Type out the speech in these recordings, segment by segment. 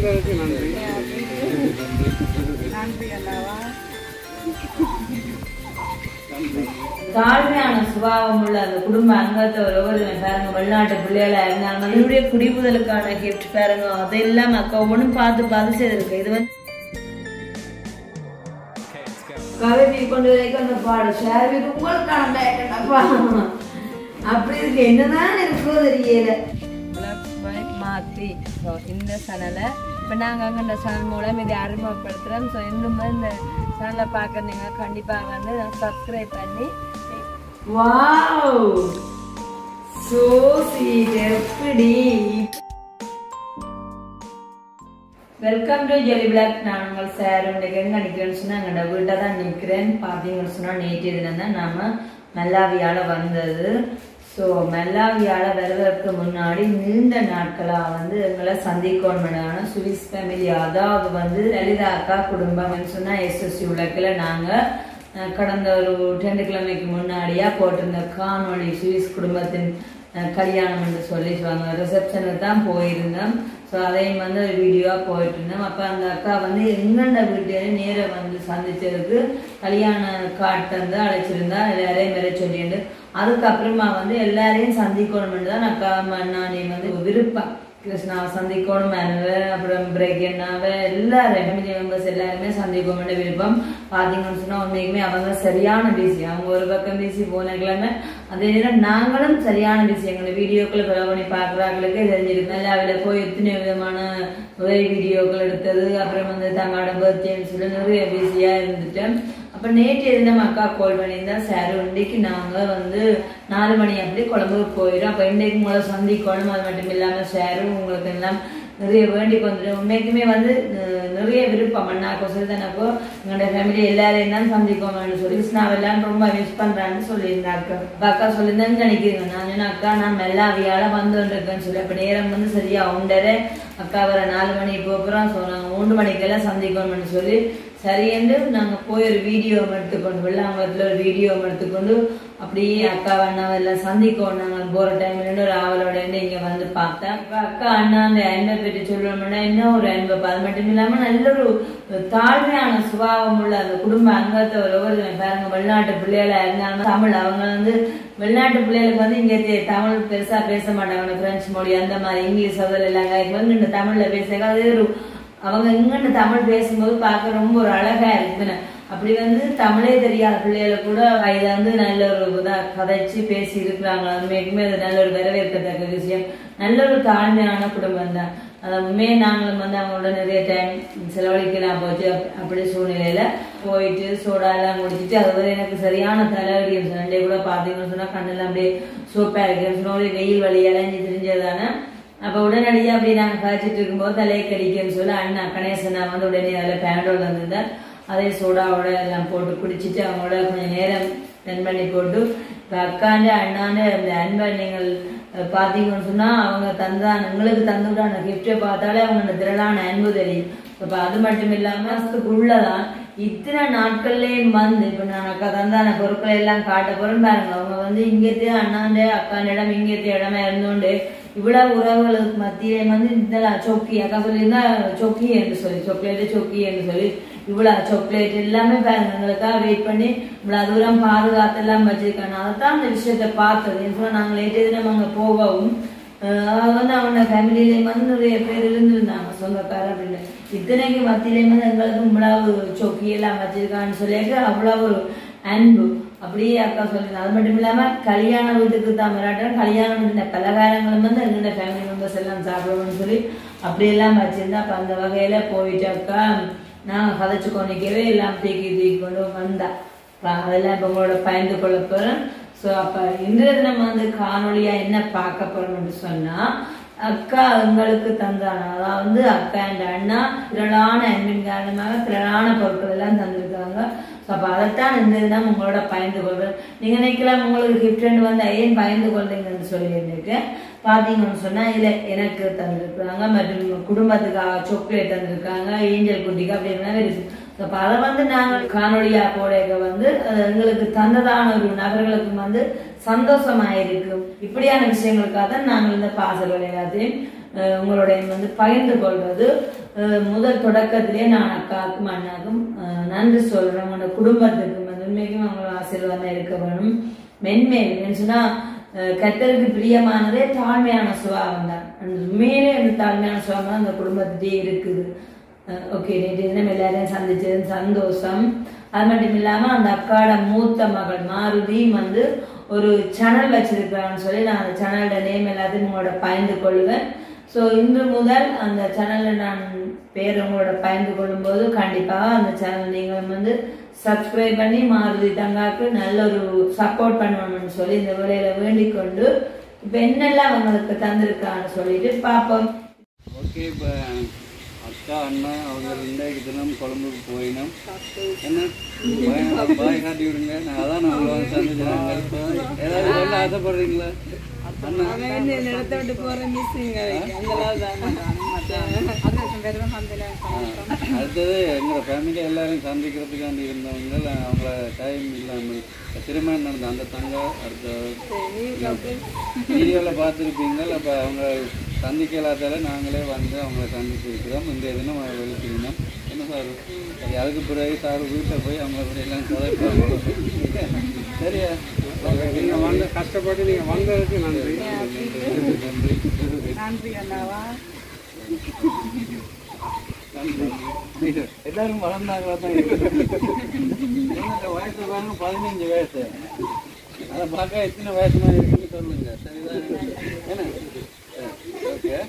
வந்ததுக்கு நன்றி நன்றி அண்ணாவா தாழ்மையான சுபாவம் உள்ள அந்த குடும்ப அங்கத்தை ஒரு ஒவ்வொரு பாருங்க வெளிநாட்டு பிள்ளைகளா இருந்தாங்க அதனுடைய குடிபுதலுக்கான கிஃப்ட் பாருங்க அதெல்லாம் அக்கா ஒன்றும் பார்த்து பார்த்து செய்திருக்கு இது வந்து கவிதை கொண்டு வரைக்கும் அந்த பாடு ஷேர் உங்களுக்கான பேக்கண்டப்பா அப்படி இருக்கு என்னதான் இருக்கோ தெரியல மாற்றி ஸோ இந்த சேனலை இப்போ நாங்கள் அங்கே இந்த சேனல் மூலம் இதை அறிமுகப்படுத்துகிறோம் ஸோ இன்னும் இந்த சேனலை பார்க்குறீங்க கண்டிப்பாக வந்து சப்ஸ்கிரைப் பண்ணி வாவ் சோ ஸ்வீட் எப்படி வெல்கம் டு ஜெலி பிளாக் நான் உங்கள் சார் இன்றைக்கு எங்கே நிற்கிறேன்னு சொன்னால் எங்களோட வீட்டை தான் நிற்கிறேன் பார்த்தீங்கன்னு சொன்னால் நேற்று தினம் தான் நாம் மெல்லாவியால் வந்தது ஸோ மெல்லாவியால் வருவதற்கு முன்னாடி நீண்ட நாட்களாக வந்து எங்களை சந்திக்கணும்னான சுவிஸ் ஃபேமிலி அதாவது வந்து லலிதா அக்கா குடும்பம்னு சொன்னால் எஸ்எஸ்சி உலகில் நாங்கள் அஹ் கடந்த ஒரு ரெண்டு கிழமைக்கு முன்னாடியா போட்டிருந்த காணொளி சுவிஸ் குடும்பத்தின் அஹ், கல்யாணம் என்று சொல்லி சொன்னாங்க ரிசப்ஷனுக்கு தான் போயிருந்தோம் ஸோ அதையும் வந்து ஒரு வீடியோவாக போயிட்டு இருந்தோம் அப்போ அந்த அக்கா வந்து எங்கண்ட வீட்டிலே நேராக வந்து சந்திச்சதுக்கு கல்யாண காட்டு வந்து அழைச்சிருந்தா எல்லாரையும் வர சொல்லிட்டு அதுக்கப்புறமா வந்து எல்லாரையும் சந்திக்கணும்னு தான் அக்கா அண்ணாணி வந்து விருப்பம் கிருஷ்ணாவை சந்திக்கணும் அனுவ அப்புறம் பிரேக் என்னாவ எல்லாரும் ஃபேமிலி மெம்பர்ஸ் எல்லாருமே சந்திக்கணும்னு விருப்பம் பார்த்தீங்கன்னு சொன்னா உண்மைக்குமே அவங்க சரியான பிஸி அவங்க ஒரு பக்கம் பிஸி போன கிழமை அதே நேரம் நாங்களும் சரியான பிஸி எங்களை வீடியோக்களை ஃபாலோ பண்ணி பார்க்குறாங்களுக்கு தெரிஞ்சிருக்கு நல்லா அதில் போய் எத்தனை விதமான உதவி வீடியோக்கள் எடுத்தது அப்புறம் வந்து தங்களோட பர்த்டேன்னு சொல்லி நிறைய பிஸியாக இருந்துட்டேன் அப்போ நேற்று தினம் அக்கா கால் பண்ணியிருந்தா சார் இன்றைக்கு நாங்கள் வந்து நாலு மணி அப்படி குழம்புக்கு போயிடும் அப்போ இன்றைக்கு உங்களை சந்திக்கணும் அது மட்டும் இல்லாமல் சாரும் உங்களுக்கு எல்லாம் நிறைய வேண்டிக் வந்துடும் உண்மைக்குமே வந்து அஹ், நிறைய விருப்பம் அண்ணாக்கோ சிறுதனக்கோ எங்களோட ஃபேமிலி எல்லாரையும் தான் சந்திக்கோங்கன்னு சொல்லி கிருஷ்ணாவெல்லாம் ரொம்ப மிஸ் பண்றான்னு சொல்லியிருந்தாங்க அப்ப அக்கா சொல்லியிருந்தேன்னு நினைக்கிறீங்க நான் சொன்னேன், அக்கா நான் மெல்லாவியால வந்து இருக்கேன்னு சொல்லி அப்ப நேரம் வந்து சரியா உண்டரை அக்கா வர நாலு மணி போகிறோம் ஸோ நாங்கள் மூன்று மணிக்கெல்லாம் சந்திக்கணும்னு சொல்லி சரி என்று நாங்கள் போய் ஒரு வீடியோ எடுத்துக்கொண்டு வெள்ளாங்குளத்தில் ஒரு வீடியோ எடுத்துக்கொண்டு அப்படியே அக்கா அண்ணாவை எல்லாம் சந்திக்கணும் நாங்கள் போகிற டைம்ல ஒரு ஆவலோட இங்கே வந்து பார்த்தேன் இப்போ அக்கா அண்ணா அந்த அன்பை பற்றி சொல்லணும்னா என்ன ஒரு அன்பை அது மட்டும் இல்லாமல் நல்ல ஒரு தாழ்மையான சுபாவம் உள்ள அந்த குடும்ப அங்கத்தை ஒரு ஒவ்வொரு பாருங்க வெளிநாட்டு பிள்ளைகளா இருந்தாங்க தமிழ் அவங்க வந்து வெளிநாட்டு பிள்ளைகளுக்கு வந்து இங்கே தெ- தமிழ் பெருசா பேச மாட்டாங்க பிரெஞ்சு மொழி அந்த மாதிரி இங்கிலீஷ் அதில் எல்லாம் இங்க வந்து இந்த தமிழ்ல பேசுறாங்க அது ஒரு அவங்க இங்கன்னு தமிழ் பேசும்போது பார்க்க ரொம்ப ஒரு அழகா இருக்குன்னு அப்படி வந்து தமிழே தெரியாத பிள்ளைகளை கூட இதை வந்து நல்ல ஒரு இதா கதைச்சு பேசி இருக்கிறாங்க உண்மைக்குமே அது நல்ல ஒரு வரவேற்கத்தக்க விஷயம் நல்ல ஒரு தாழ்மையான குடும்பம் தான் அதை உண்மையே நாங்களும் வந்து அவங்களோட நிறைய டைம் செலவழிக்கலாம் போச்சு அப்- அப்படி சூழ்நிலையில போயிட்டு சோடா எல்லாம் குடிச்சிட்டு அது வந்து எனக்கு சரியான தலைவலி சண்டே கூட பார்த்தீங்கன்னு சொன்னா கண்ணெல்லாம் அப்படியே சோப்பா இருக்கு சொன்னா ஒரே வெயில் வழி இளைஞ்சி தெரிஞ்சதானே அப்ப உடனடியா அப்படி நாங்க காய்ச்சிட்டு இருக்கும்போது தலையை கடிக்குன்னு சொல்லி அண்ணா கணேசன் நான் வந்து உடனே அதில் பேண்டோல் வந்திருந்தார் அதே சோடாவோட எல்லாம் போட்டு குடிச்சிட்டு அவங்களோட கொஞ்சம் நேரம் ஸ்பெண்ட் பண்ணி போட்டு இப்ப அக்காண்டு அண்ணாண்டு அந்த அன்பை நீங்கள் அஹ், பார்த்தீங்கன்னு சொன்னா அவங்க தந்தான் உங்களுக்கு தந்துட்டான கிஃப்டை பார்த்தாலே அவங்க அந்த திரளான அன்பு தெரியும் இப்ப அது மட்டும் இல்லாம மாசத்துக்குள்ளதான் இத்தனை நாட்கள்லயும் வந்து இப்ப நான் அக்கா தந்தான பொருட்களை எல்லாம் காட்ட போறேன் பாருங்க அவங்க வந்து இங்கத்தே அண்ணாண்டே அக்காண்டிடம் இங்கத்தே இடமா இருந்தோண்டு இவ்வளவு உறவுகளுக்கு மத்தியிலே வந்து இந்த சொக்கி அக்கா சொல்லியிருந்தா சொக்கி என்று சொல்லி சாக்லேட்டு சொக்கி என்று சொல்லி இவ்வளவு சாக்லேட் எல்லாமே பாருங்க எங்களுக்காக வெயிட் பண்ணி இவ்வளவு தூரம் பாதுகாத்து எல்லாம் வச்சிருக்காங்க அதைத்தான் அந்த விஷயத்தை பார்த்தது ஏன்னு சொன்னா நாங்கள் லேட்டே தினம் அங்க போகவும் அஹ் அவ வந்து அவனோட ஃபேமிலியிலே வந்து நிறைய பேர் இருந்திருந்தாங்க சொந்தக்காரர் அப்படின்னு இத்தனைக்கு மத்தியிலே வந்து எங்களுக்கு இவ்வளவு சொக்கி எல்லாம் வச்சிருக்கான்னு சொல்லிட்டு அவ்வளவு ஒரு அன்பு அப்படியே அக்கா சொல்லியிருந்தாங்க அது மட்டும் இல்லாம கல்யாண வீட்டுக்கு தான் விளையாட்டம் கல்யாண வீட்டு பலகாரங்களும் வந்து எங்களோட ஃபேமிலி மெம்பர்ஸ் எல்லாம் சாப்பிடுவோம்னு சொல்லி அப்படியெல்லாம் வச்சிருந்தா அப்ப அந்த வகையில போயிட்டு அக்கா நாங்க கதைச்சு கொண்டிக்கவே எல்லாம் தூக்கி தூக்கி கொண்டு வந்தா அப்ப அதெல்லாம் இப்ப உங்களோட பயந்து கொள்ள போறேன் ஸோ அப்ப இன்றைய தினம் வந்து காணொளியா என்ன பார்க்க போறோம்னு சொன்னா அக்கா எங்களுக்கு தந்தானா அதாவது வந்து அக்கா என்ற அண்ணா திரளான அன்பின் காரணமாக திரளான பொருட்கள் எல்லாம் தந்திருக்காங்க ஸோ அப்போ அதைத்தான் இந்த தினம் உங்களோட பயந்து கொள்வேன் நீங்க நினைக்கலாம் உங்களுக்கு கிஃப்ட் வந்து ஏன் பயந்து கொள்றீங்கன்னு சொல்லியிருந்திருக்கேன் பார்த்தீங்கன்னு சொன்னா இதுல எனக்கு தந்திருக்காங்க மற்றும் குடும்பத்துக்காக சாக்லேட் தந்திருக்காங்க ஏஞ்சல் குட்டிக்கு அப்படின்னு இருக்கு அப்ப அதை வந்து நாங்கள் காணொளியா போட வந்து அது எங்களுக்கு தந்ததான ஒரு நபர்களுக்கு வந்து சந்தோஷமாயிருக்கும் இப்படியான விஷயங்களுக்காக தான் நாங்கள் இந்த பாசல்கள் எல்லாத்தையும் அஹ், உங்களுடைய வந்து பகிர்ந்து கொள்வது அஹ், முதல் தொடக்கத்திலே நான் அக்காவுக்கும் அண்ணாக்கும் அஹ், நன்றி சொல்றேன் உங்களோட குடும்பத்துக்கு வந்து உண்மைக்கும் அவங்களோட ஆசீர்வாதம் இருக்க வேணும் மென்மேல் சொன்னா அஹ், கர்த்தருக்கு பிரியமானதே தாழ்மையான சுபாவம் தான் அந்த உண்மையிலே அந்த தாழ்மையான சுபாவம் தான் அந்த குடும்பத்திட்டே இருக்குது ஓகே நேற்று தினம் எல்லாரையும் சந்திச்சது சந்தோஷம் அது மட்டும் இல்லாம அந்த அக்காட மூத்த மகள் மாருதி வந்து ஒரு சேனல் வச்சிருக்கிறான்னு சொல்லி நான் அந்த சேனலோட நேம் எல்லாத்தையும் உங்களோட பகிர்ந்து கொள்வேன் ஸோ இன்று முதல் அந்த சேனல்ல நான் பேர் உங்களோட பகிர்ந்து கொள்ளும்போது கண்டிப்பாக அந்த சேனல் நீங்கள் வந்து சப்ஸ்கிரைப் பண்ணி மாருதி தங்காக்கு நல்ல ஒரு சப்போர்ட் பண்ணணும்னு சொல்லி இந்த வேலையில வேண்டிக் கொண்டு இப்போ என்னெல்லாம் அவங்களுக்கு தந்திருக்கான்னு சொல்லிட்டு பார்ப்போம் ஓகே இப்போ அக்கா அண்ணா அவங்க இன்றைக்கு தினம் கொழம்புக்கு போயினோம் என்ன பாய் பாய் காட்டி விடுங்க நான் அதான் நான் உங்களை வந்து சந்திச்சாங்க இப்போ ஏதாவது சொல்ல ஆசைப்படுறீங்களா அண்ணா நிலத்தை விட்டு போற மிஸ்ஸிங்க அடுத்தது எங்களோட ஃபேமிலி எல்லாரையும் சந்திக்கிறதுக்காண்டி இருந்தவங்க அவங்கள டைம் இல்லாமல் திருமணம் நடந்த அந்த தங்க அடுத்த வீடியோவில் பார்த்துருப்பீங்க அப்போ அவங்க சந்திக்கலாதால நாங்களே வந்து அவங்கள சந்திச்சிருக்கிறோம் இந்த தினம் வெளிக்கிடணும் என்ன சார் சரி அதுக்கு பிறகு சார் வீட்டில் போய் அவங்கள கூட எல்லாம் கதைப்பாங்க சரியா நீங்கள் வந்து கஷ்டப்பட்டு நீங்கள் வந்ததுக்கு நன்றி நன்றி நன்றி அண்ணாவா நன்றி எல்லாரும் வளர்ந்தாங்களா தான் இருக்கு என்னோட வயசு பாருங்க பதினஞ்சு வயசு அதை பார்க்க எத்தனை வயசு மாதிரி இருக்குன்னு சொல்லுங்க சரிதான் என்ன ஓகே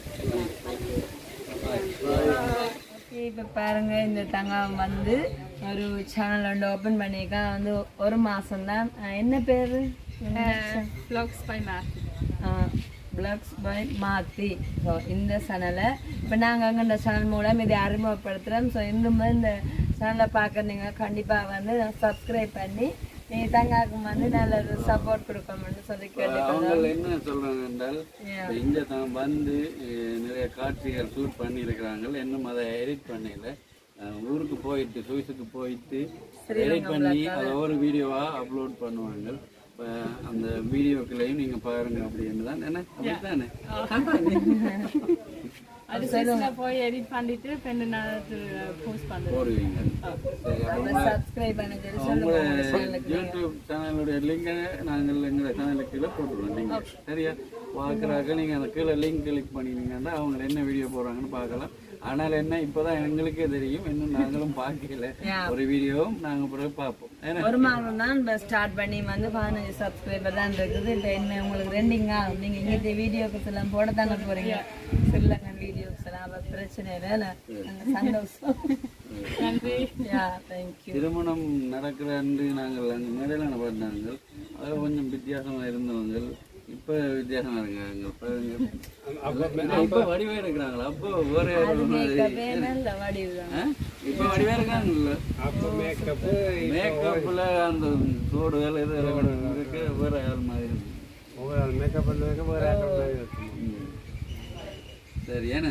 ஓகே இப்போ பாருங்க இந்த தங்கம் வந்து ஒரு சேனல் வந்து ஓப்பன் பண்ணியிருக்கா வந்து ஒரு மாசம்தான் அஹ் என்ன பேரு vlogs by Matt vlogs by Mathi so இந்த சேனலை இப்போ நாங்கள் அங்கே இந்த சேனல் மூலம் இதை அறிமுகப்படுத்துகிறோம் ஸோ இந்த மாதிரி இந்த சேனலை பார்க்குறீங்க கண்டிப்பாக வந்து சப்ஸ்கிரைப் பண்ணி நீ தங்காக்கும் வந்து நல்ல ஒரு சப்போர்ட் கொடுக்கணும்னு சொல்லி அவங்க கேட்டுக்கிறோம் என்ன சொல்றாங்க என்றால் இப்ப இங்க தான் வந்து அஹ், நிறைய காட்சிகள் ஷூட் பண்ணி இருக்கிறாங்க இன்னும் அதை எடிட் பண்ணல அஹ், ஊருக்கு போயிட்டு சுவிஸுக்கு போயிட்டு எடிட் பண்ணி அதை ஒரு வீடியோவா அப்லோட் பண்ணுவாங்க இப்ப அந்த வீடியோக்களையும் நீங்க பாருங்க அப்படின்னு தான் என்ன அப்படித்தானே அது சுவிஸ்ல போய் எடிட் பண்ணிட்டு ரெண்டு நாள் போஸ்ட் பண்ணுறேன் போடுவீங்க சரி அப்ப சப்ஸ்கிரைப் பண்ண சொல்லி உங்களோட சொல்லுங்க யூடியூப் சேனலுடைய லிங்கை நாங்கள் எங்களை சேனலுக்கு கீழே போட்டுருவோம் நீங்க சரியா பார்க்குறாக்க நீங்கள் அந்த கீழே லிங்க் கிளிக் பண்ணினீங்கன்னா அவங்க என்ன வீடியோ போடுறாங்கன்னு பார்க்கலாம் ஆனால் என்ன இப்போதான் எங்களுக்கே தெரியும் இன்னும் நாங்களும் பார்க்கல ஒரு வீடியோவும் நாங்கள் பிறகு பார்ப்போம் ஏன்னா ஒரு மாதம் தான் இப்போ ஸ்டார்ட் பண்ணி வந்து பதினஞ்சு சப்ஸ்கிரைபர் தான் இருக்குது இப்போ என்ன உங்களுக்கு ரெண்டிங்கா நீங்கள் இங்கே வீடியோஸ் எல்லாம் போட தானே போறீங்க சொல்லுங்க வீடியோஸ் எல்லாம் அப்ப பிரச்சனை இல்லை இல்ல? நாங்க சந்தோஷம் நன்றி யா தேங்க்யூ திருமணம் நடக்கிற அன்று நாங்கள் அங்கே மேடையில் நடந்தாங்க அதில் கொஞ்சம் வித்தியாசமாக இருந்தவங்க இப்போ வித்தியாசமாக இருக்காங்க பாருங்க இப்போ வடிவா இருக்கிறாங்களா அப்போ வேற யாரும் மாதிரி நல்ல வடிவுதான் ஆ? இப்போ வடிவா இருக்காங்கல்ல அப்போ மேக்கப்பு மேக்கப்ல அந்த சோடுகள் இது எல்லாம் இருக்கு வேற யார் மாதிரி இருக்கு. ஒவ்வொரு மேக்கப் பண்ணதுக்கு வேறு ஆக்டர் மாதிரி இருக்கும் ம். சரி ஏன்னா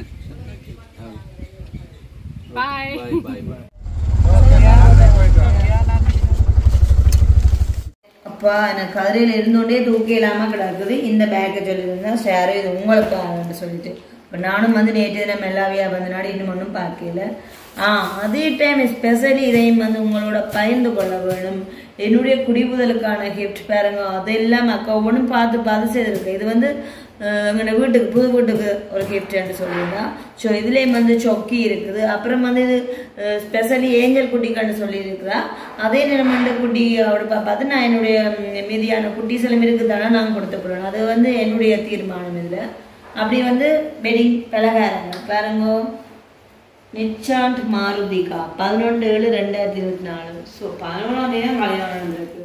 Bye. பாய் பாய் பாய் அப்பா எனக்கு கதிரையில் இருந்தோண்டே தூக்கி இல்லாமல் கிடக்குது இந்த பேக்கை சொல்லியிருந்தேன் ஷேர் இது உங்களுக்கு ஆகும்னு சொல்லிட்டு இப்போ நானும் வந்து நேற்று தினம் மெல்லாவியா வந்த நாடு இன்னும் ஒன்றும் பார்க்கல ஆ அதே டைம் ஸ்பெஷலி இதையும் வந்து உங்களோட பகிர்ந்து கொள்ள வேணும் என்னுடைய குடிபுதலுக்கான கிஃப்ட் பாருங்க அதெல்லாம் அக்கா ஒன்றும் பார்த்து பார்த்து செய்திருக்கு இது வந்து எங்களோட வீட்டுக்கு புது வீட்டுக்கு ஒரு கிஃப்ட்னு சொல்லியிருந்தா ஸோ இதுலேயும் வந்து சொக்கி இருக்குது அப்புறம் வந்து இது ஸ்பெஷலி ஏஞ்சல் குட்டிக்கன்னு சொல்லியிருக்கிறா அதே நேரம் வந்து குட்டி அவட பா- பார்த்து நான் என்னுடைய ம், மீதியான குட்டீஸ் எல்லாம் இருக்குதானா நான் கொடுத்துக்கிறேன் அது வந்து என்னுடைய தீர்மானம் இதில் அப்படி வந்து வெட்டிங் பலகாரங்கள் பாருங்க நிச்சாண்ட் மாருதிகா பதினொன்று ஏழு ரெண்டாயிரத்தி இருபத்தி நாலு ஸோ பதினொன்றாம் தேதி தான் கல்யாணம் நடந்திருக்கு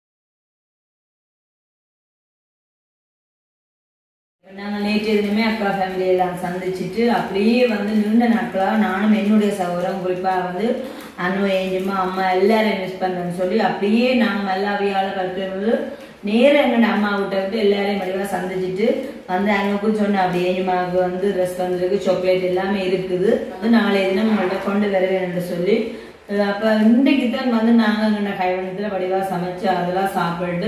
நாங்கள் நேற்று தினமே அக்கா ஃபேமிலி எல்லாம் சந்திச்சுட்டு அப்படியே வந்து நீண்ட நாட்களாக நானும் என்னுடைய சகோதரம் குறிப்பாக வந்து அனு ஏஞ்சம்மா அம்மா எல்லாரையும் மிஸ் பண்ணேன்னு சொல்லி அப்படியே நாங்கள் மல்லாவியால கற்றுறது நேரம் எங்கள் அம்மா கிட்ட விட்டு எல்லாரையும் வடிவாக சந்திச்சுட்டு வந்து அனுக்கும் சொன்னேன் அப்படி ஏஞ்சம்மாவுக்கு வந்து ட்ரெஸ் வந்திருக்கு சாக்லேட் எல்லாமே இருக்குது வந்து நாளைய தினம் உங்கள்கிட்ட கொண்டு வருவேன் சொல்லி அஹ் அப்ப இன்றைக்கு தான் வந்து நாங்கள் எங்கள் கைவண்ணத்தில் வடிவாக சமைச்சு அதெல்லாம் சாப்பிட்டு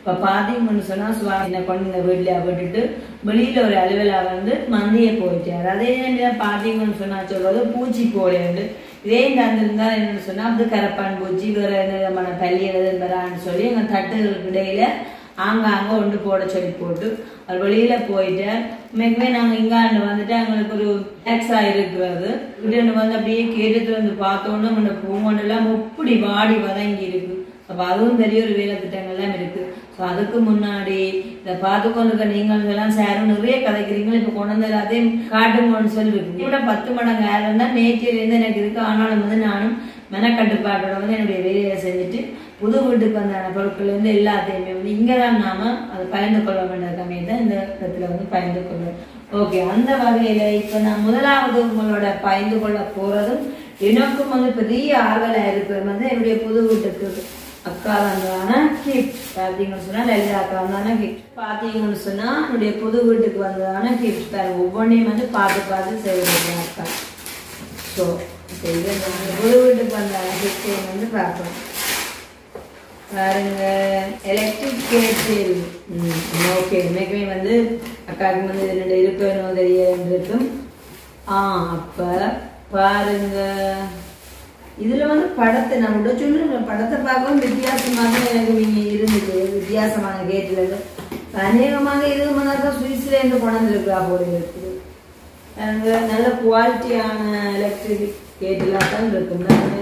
இப்ப பாத்தீங்கன்னு சொன்னா சுவாமினை கொண்டு இந்த வீட்டுல விட்டுட்டு வெளியில ஒரு அலுவலா வந்து மந்திய போயிட்டாரு அதே நேரம் பாத்தீங்கன்னு சொன்னா சொல்றது பூச்சி போலேண்டு இதே தந்திருந்தா என்னன்னு சொன்னா அது கரப்பான் பூச்சி வேற என்ன விதமான பள்ளி எழுதுன்னு சொல்லி எங்க தட்டுகளுக்கு இடையில ஆங்காங்க ஒன்று போட சொல்லி போட்டு அது வெளியில போயிட்டு உண்மைக்குமே நாங்க இங்காண்டு வந்துட்டு எங்களுக்கு ஒரு ரிலாக்ஸா இருக்கிறது இப்படி வந்து அப்படியே கேட்டு வந்து பார்த்தோன்னு அந்த பூங்கொண்டெல்லாம் முப்படி வாடி வதங்கி இருக்கு அப்ப அதுவும் பெரிய ஒரு வேலை திட்டங்கள்லாம் இருக்கு ஸோ அதுக்கு முன்னாடி இதை பார்த்து கொண்டு நீங்கள் எல்லாம் சேரும் நிறைய கதைக்கிறீங்க இப்போ கொண்டு வந்து எல்லாத்தையும் காட்டுங்கன்னு சொல்லி இருக்கு கூட பத்து மடங்கு நேரம் தான் நேற்றிலிருந்து எனக்கு இருக்கு ஆனாலும் வந்து நானும் மெனக்கட்டுப்பாட்டோட வந்து என்னுடைய வேலையை செஞ்சுட்டு புது வீட்டுக்கு வந்தான பொருட்கள் வந்து எல்லாத்தையுமே வந்து இங்கே தான் நாம அதை பயந்து கொள்ள வேண்டியதுக்காமே தான் இந்த இடத்துல வந்து பயந்து கொள்வோம் ஓகே அந்த வகையில இப்ப நான் முதலாவது உங்களோட பயந்து கொள்ள போறதும் எனக்கும் வந்து பெரிய ஆர்வலா இருக்கிறது வந்து என்னுடைய புது வீட்டுக்கு அக்கா வந்தான கிஃப்ட் பார்த்தீங்கன்னு சொன்னா லலிதா அக்கா வந்தான கிஃப்ட் பார்த்தீங்கன்னு சொன்னா என்னுடைய புது வீட்டுக்கு வந்ததான கிஃப்ட் தர ஒவ்வொன்றையும் வந்து பார்த்து பார்த்து செய்யறது அக்கா ஸோ இது நாங்கள் புது வீட்டுக்கு வந்தான கிஃப்டையும் வந்து பார்ப்போம் பாருங்க எலக்ட்ரிக் கேட்டில் ஓகே இன்னைக்குமே வந்து அக்காவுக்கு வந்து இது ரெண்டு இருப்பேனோ தெரிய இருக்கும் ஆ அப்ப பாருங்க இதுல வந்து படத்தை நான் கூட சொல்லுங்க படத்தை பார்க்கவும் வித்தியாசமாக எனக்கு நீங்க இருந்துச்சு வித்தியாசமான கேட்டில் இருந்து அநேகமாக இது தான் சுவிஸ்ல இருந்து கொண்டு இருக்கா போல இருக்குது அங்க நல்ல குவாலிட்டியான எலக்ட்ரிக் கேட்டிலாக தான் இருக்கும் நாங்க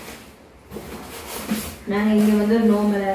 நாங்க இங்க வந்து நோமல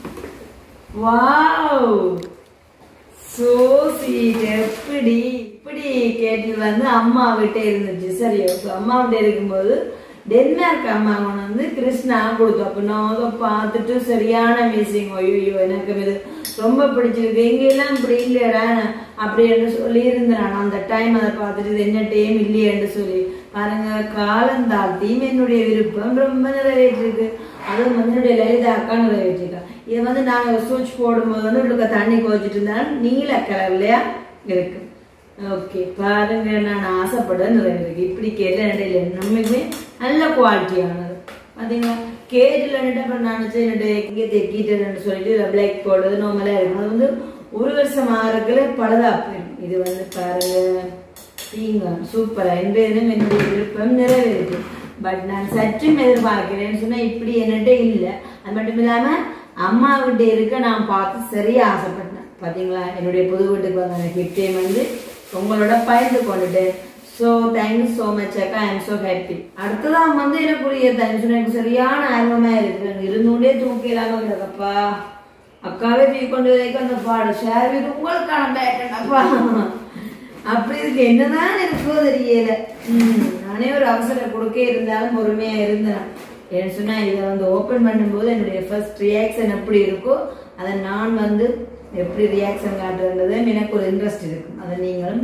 வாவ் சோ ஸ்வீட் எப்படி இப்படி கேட்டில் வந்து அம்மா விட்டே இருந்துச்சு சரியோ ஸோ அம்மா விட்டே இருக்கும்போது டென்மார்க் அம்மா கொண்டு வந்து கிருஷ்ணா கொடுத்தோம் அப்போ நான் அதை பார்த்துட்டு சரியான மிஸ்ஸிங் ஐயோ எனக்கு இது ரொம்ப பிடிச்சிருக்கு எங்கெல்லாம் இப்படி இல்லையடா அப்படின்னு சொல்லி இருந்தேன் நான் அந்த டைம் அதை பார்த்துட்டு இது என்ன டைம் இல்லையேன்னு சொல்லி பாருங்க காலந்தாழ்த்தியும் என்னுடைய விருப்பம் ரொம்ப நிறைவேற்றிருக்கு அதுவும் வந்து என்னுடைய லலிதா அக்கா நிறைவேற்றிருக்கா இதை வந்து நாங்கள் சுவிட்ச் போடும்போது வந்து உங்களுக்கு தண்ணி கோச்சிட்டு இருந்தாலும் நீல கலர்லையா இருக்கு ஓகே பாருங்க நான் ஆசைப்பட நிறைவேறிருக்கு இப்படி கேட்கல இடையில நம்மளுமே நல்ல குவாலிட்டியானது பார்த்தீங்களா கேட்டில் அப்புறம் நான் என்னுடைய இங்கே தெக்கிட்டேன்னு சொல்லிட்டு பிளாக் போடுறது நார்மலாக இருக்கும் அது வந்து ஒரு வருஷம் ஆகிறதுக்குள்ள பழுதா போயிடும் இது வந்து பாருங்க பீங்கான் சூப்பரா இன்றைய தினம் என்னுடைய விருப்பம் நிறைவேறிட்டு பட் நான் சற்றும் எதிர்பார்க்கிறேன்னு சொன்னா இப்படி என்னட்ட இல்லை அது மட்டும் இல்லாம அம்மா வீட்டு இருக்க நான் பார்த்து சரியா ஆசைப்பட்டேன் பாத்தீங்களா என்னுடைய புது வீட்டுக்கு வந்த கிஃப்டையும் வந்து உங்களோட பகிர்ந்து கொண்டுட்டேன் ஸோ தேங்க்யூ ஸோ மச் அக்கா ஐ எம் ஸோ ஹாப்பி அடுத்ததான் வந்து எனக்குரிய தேங்க்ஸ் எனக்கு சரியான ஆர்வமா இருக்கு இருந்தோண்டே தூக்கி இல்லாம கிடக்கப்பா அக்காவே தூக்கி கொண்டு வரைக்கும் அந்த பாடு ஷேர் இது உங்களுக்கான பேட்டப்பா அப்படி இதுக்கு என்னதான் இருக்கோ தெரியல ம், நானே ஒரு அவசரம் கொடுக்க இருந்தாலும் பொறுமையா இருந்தேன் ஏன்னு சொன்னா இதை வந்து ஓபன் பண்ணும்போது என்னுடைய ஃபர்ஸ்ட் ரியாக்ஷன் எப்படி இருக்கோ அதை நான் வந்து எப்படி ரியாக்ஷன் காட்டுறது எனக்கு ஒரு இன்ட்ரெஸ்ட் இருக்கும் அதை நீங்களும்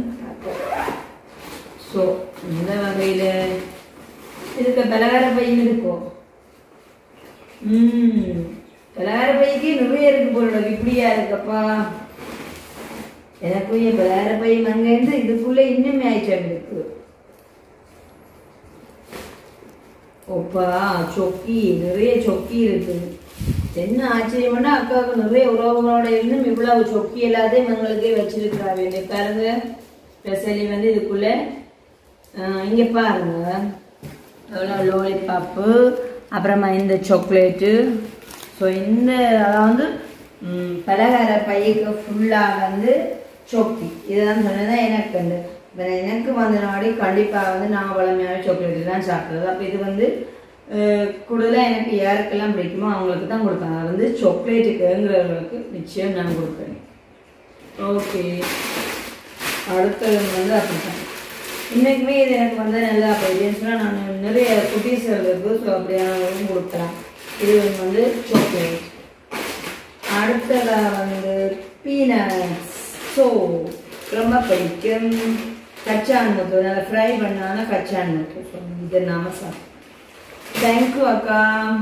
ஸோ இந்த வகையில இருக்க பலகார பையும் இருக்கும் ம் பலகார பைக்கு நிறைய இருக்கு போல இப்படியா இருக்கப்பா எனக்குரிய பலகார பை அங்கேருந்து இதுக்குள்ள இன்னும் ஆயிடுச்சு இருக்கு ஓப்பா சொக்கி நிறைய சொக்கி இருக்கு என்ன ஆச்சரியம்னா அக்காவுக்கு நிறைய உறவுகளோட இருந்தும் இவ்வளவு சொக்கி எல்லாத்தையும் எங்களுக்கே வச்சிருக்கிறாங்க இந்த பாருங்க ஸ்பெஷலி வந்து இதுக்குள்ள ஆஹ், இங்க பாருங்க எவ்வளோ லோலிபாப்பு அப்புறமா இந்த சாக்லேட்டு ஸோ இந்த அதாவது ம், பலகார பைக்கு ஃபுல்லாக வந்து சொக்கி இதுதான் சொன்னதான் எனக்கு வந்து இப்ப எனக்கு வந்த நாடி கண்டிப்பாக வந்து நான் வளமையான சாக்லேட் தான் சாப்பிட்றது அப்போ இது வந்து கூடுதலாக எனக்கு யாருக்கெல்லாம் பிடிக்குமோ அவங்களுக்கு தான் கொடுப்பேன் அது வந்து சாக்லேட்டுக்குங்கிறவங்களுக்கு நிச்சயம் நான் கொடுப்பேன் ஓகே அடுத்தது வந்து அப்படித்தான் இன்னைக்குமே இது எனக்கு வந்து நல்லா போயிடுன்னு சொன்னால் நான் நிறைய குட்டீஸ்கள் இருக்கு ஸோ அப்படியான கொடுக்குறேன் இது வந்து சாக்லேட் அடுத்ததா வந்து பீனட்ஸ் ஸோ ரொம்ப பிடிக்கும் கச்சான் முத்து நல்லா ஃப்ரை பண்ணான கச்சான் முத்து ஸோ இது நாம சாப்பிட்டோம் தேங்க்யூ அக்கா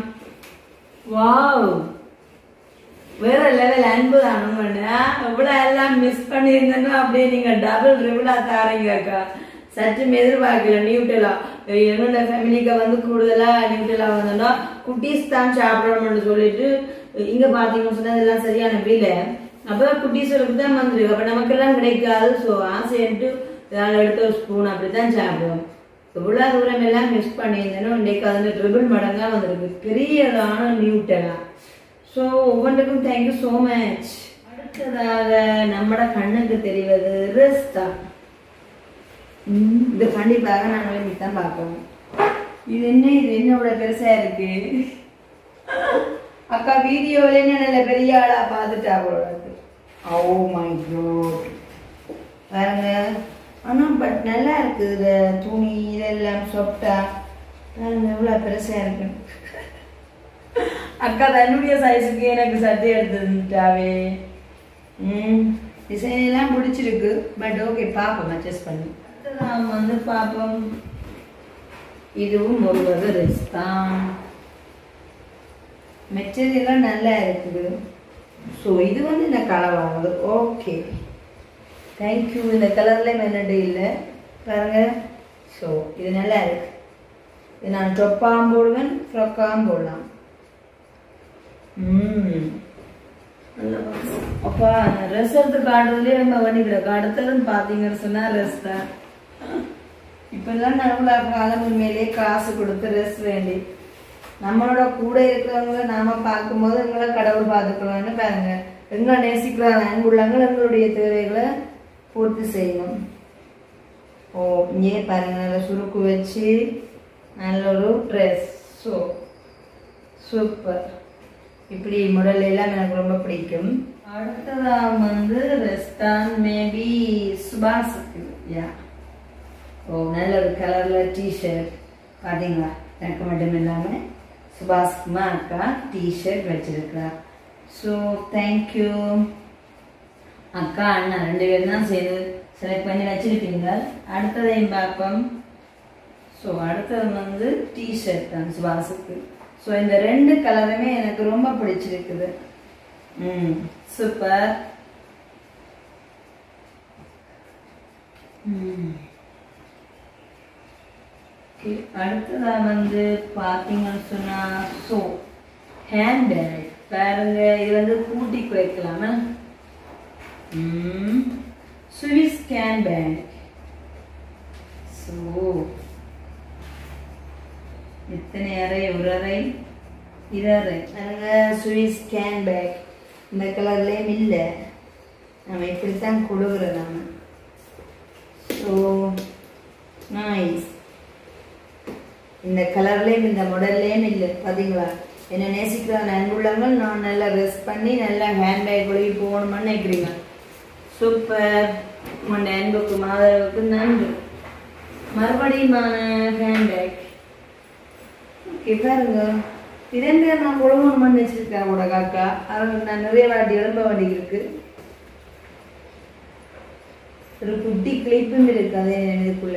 வாவ் வேற லெவல் அன்பு தானுங்கண்ணா எவ்வளோ எல்லாம் மிஸ் பண்ணியிருந்தேன்னா அப்படியே நீங்க டபுள் ரிவிலா தாரீங்க அக்கா சற்றும் எதிர்பார்க்கல நியூட்டலா என்னோட ஃபேமிலிக்கு வந்து கூடுதலா நியூட்டலா வந்தோம்னா குட்டீஸ் தான் சாப்பிடணும்னு சொல்லிட்டு இங்க பாத்தீங்கன்னு சொன்னா இதெல்லாம் சரியான விலை அப்ப குட்டீஸ்வருக்கு தான் வந்துருக்கு அப்ப நமக்கெல்லாம் கிடைக்காது ஸோ ஆசைன்ட்டு இதால் எடுத்த ஒரு ஸ்பூன் அப்படித்தான் சாப்பிடுவோம் இவ்வளோ தூரம் எல்லாம் மிஸ் பண்ணியிருந்தேனோ இன்றைக்கு அதில் ட்ரிபிள் மடங்கா வந்திருக்கு பெரியதான நியூட்டனா ஸோ ஒவ்வொன்றுக்கும் தேங்க்யூ ஸோ மச் அடுத்ததாக நம்மட கண்ணுக்கு தெரிவது ரிஸ்தா ம், இது கண்டிப்பாக நான் விரும்பி தான் பார்ப்போம் இது என்ன இது என்னோட பெருசா இருக்கு அக்கா வீடியோல என்ன நல்ல பெரிய ஆளா பார்த்துட்டா போல இருக்கு ஓ மை காட் பாருங்க ஆனா பட் நல்லா இருக்கு இது துணி இதெல்லாம் சொப்டா பாருங்க எவ்வளவு பெருசா இருக்கு அக்கா தன்னுடைய சைஸுக்கு எனக்கு சட்டை எடுத்துட்டாவே ம் டிசைன் எல்லாம் பிடிச்சிருக்கு பட் ஓகே பார்ப்போம் அட்ஜஸ்ட் பண்ணி அடுத்ததான் வந்து பார்ப்போம் இதுவும் ஒரு வகை ரிஸ் தான் மெட்டீரியெல்லாம் நல்லா இருக்குது ஸோ இது வந்து இந்த கலவானது ஓகே தேங்க்யூ இந்த கலர்ல மெனடு இல்லை பாருங்க ஸோ இது நல்லா இருக்கு இது நான் டொப்பாகவும் போடுவேன் ஃப்ரொக்காகவும் போடலாம் ம் அப்பா ட்ரெஸ் எடுத்து காட்டுறதுலேயே நம்ம வண்டிக்கிட அடுத்ததுன்னு பார்த்தீங்கன்னு சொன்னா ட்ரெஸ் தான் இப்பெல்லாம் நடுவில் காலம் உண்மையிலேயே காசு கொடுத்து ட்ரெஸ் வேண்டி நம்மளோட கூட இருக்கிறவங்கள நாம பார்க்கும்போது எங்களை கடவுள் பார்த்துக்கலாம்னு பாருங்க எங்களை நேசிக்கிறாங்க அன்புள்ளவங்க எங்களுடைய தேவைகளை பூர்த்தி செய்யணும் ஓ இங்கே பாருங்க நல்ல சுருக்கு வச்சு நல்ல ஒரு ட்ரெஸ் ஸோ சூப்பர் இப்படி முடல் எல்லாம் எனக்கு ரொம்ப பிடிக்கும் அடுத்ததா வந்து ரெஸ்டான் மேபி சுபாஷுக்கு யா ஓ நல்ல ஒரு கலர்ல டிஷர்ட் பாத்தீங்களா எனக்கு மட்டும் இல்லாம சுபாஷ்குமா அக்கா டிஷர்ட் வச்சிருக்கிறா ஸோ தேங்க்யூ அக்கா அண்ணா ரெண்டு பேரும் தான் சேர்ந்து செலக்ட் பண்ணி வச்சிருக்கீங்க அடுத்ததையும் பார்ப்போம் ஸோ அடுத்தது வந்து டிஷர்ட் தான் சுபாஷுக்கு ஸோ இந்த ரெண்டு கலருமே எனக்கு ரொம்ப பிடிச்சிருக்குது ம் சூப்பர் ம் Okay, அடுத்ததா வந்து பார்த்தீங்கன்னு சொன்னா ஸோ ஹேண்ட் பேக் பாருங்க இது வந்து கூட்டி வைக்கலாமா சுவிஸ் கேன் பேக் ஸோ எத்தனை அறை ஒரு அறை இரு அறை பாருங்க சுவிஸ் கேன் பேக் இந்த கலர்லேயும் இல்லை நம்ம இப்படித்தான் கொடுக்குறோம் நம்ம ஸோ நைஸ் இந்த கலர்லேயும் இந்த மாடல்லையும் இல்லை பார்த்தீங்களா என்ன நேசிக்கிற நண்புள்ளவங்க நான் நல்லா ரெஸ்ட் பண்ணி நல்லா ஹேண்ட் பேக் ஒழுகி போகணும்னு நினைக்கிறீங்க சூப்பர் உன் அன்புக்கு மாதவுக்கு நன்றி மறுபடியுமான ஹேண்ட் பேக் ஓகே பாருங்க இதன் பேர் நான் ஒழுங்கணும்னு வச்சிருக்கேன் கூட காக்கா அது நான் நிறைய வாட்டி எழும்ப வாட்டி இருக்கு ஒரு குட்டி கிளிப்பும் இருக்கு அதே இதுக்குள்ள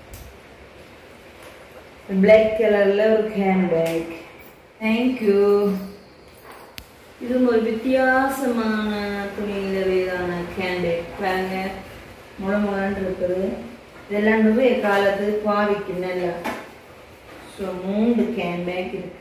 பிளாக் கலர்ல ஒரு ஹேண்ட் பேக் தேங்க்யூ இது ஒரு வித்தியாசமான துணியிலவேதான ஹேண்ட் பேக் பாருங்க முள முளன்னு இருக்குது இதெல்லாம் நிறைய காலத்துக்கு பாவிக்கும் நல்லா ஸோ மூணு ஹேண்ட் பேக் இருக்கு